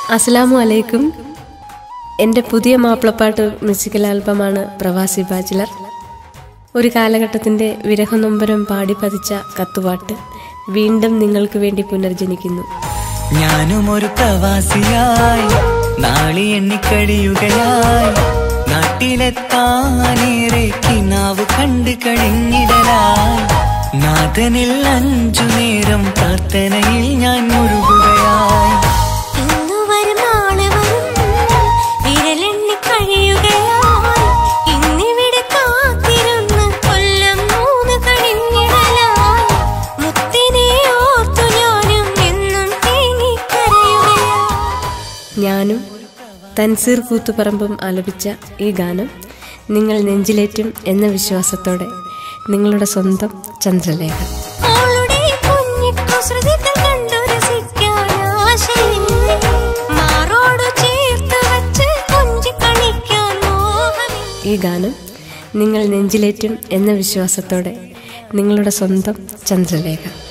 അസ്സലാമു അലൈക്കും എൻ്റെ പുതിയ മാപ്പിളപ്പാട്ട് മ്യൂസിക്കൽ ആൽബമാണ് പ്രവാസി ബാച്ചിലർ ഒരു കാലഘട്ടത്തിൻ്റെ വിരഹനൊമ്പരം പാടി പതിച്ച കത്തുപാട്ട് വീണ്ടും നിങ്ങൾക്ക് വേണ്ടി പുനർജനിക്കുന്നു ഞാനും ഒരു പ്രവാസിയായി നാളി എണ്ണിക്കഴിയുകയായി നാട്ടിലെത്താനേറെ കിനാവ് കണ്ട് കഴിഞ്ഞിടലായി നാഥനിൽ അഞ്ചു നേരം പ്രാർത്ഥനയിൽ ഞാൻ മുഴുകുകയായി ഇന്നു വരും നാളെ വരും വിരലെണ്ണി കഴിയുകയായി ഇന്നിവിടെ കാത്തിരുന്ന് കൊല്ലം മൂന്ന് കഴിഞ്ഞിടലായി മുത്തിനെ ഓർത്തു ഞാനും എന്നും തേങ്ങിക്കരയുകയായി ഞാനും തൻസീർ കൂത്തുപറമ്പും ആലപിച്ച ഈ ഗാനം നിങ്ങൾ നെഞ്ചിലേറ്റും എന്ന വിശ്വാസത്തോടെ നിങ്ങളുടെ സ്വന്തം ചന്ദ്രലേഖ അവളുടെ കുഞ്ഞിക്കുസൃതികൾ കണ്ടു രസിക്കാൻ ആശയില്ലേ മാറോട് ചേർത്ത് വച്ച് കൊഞ്ചി കളിക്കാൻ മോഹമില്ല ഈ ഗാനം നിങ്ങൾ നെഞ്ചിലേറ്റും എന്ന വിശ്വാസത്തോടെ നിങ്ങളുടെ സ്വന്തം ചന്ദ്രലേഖ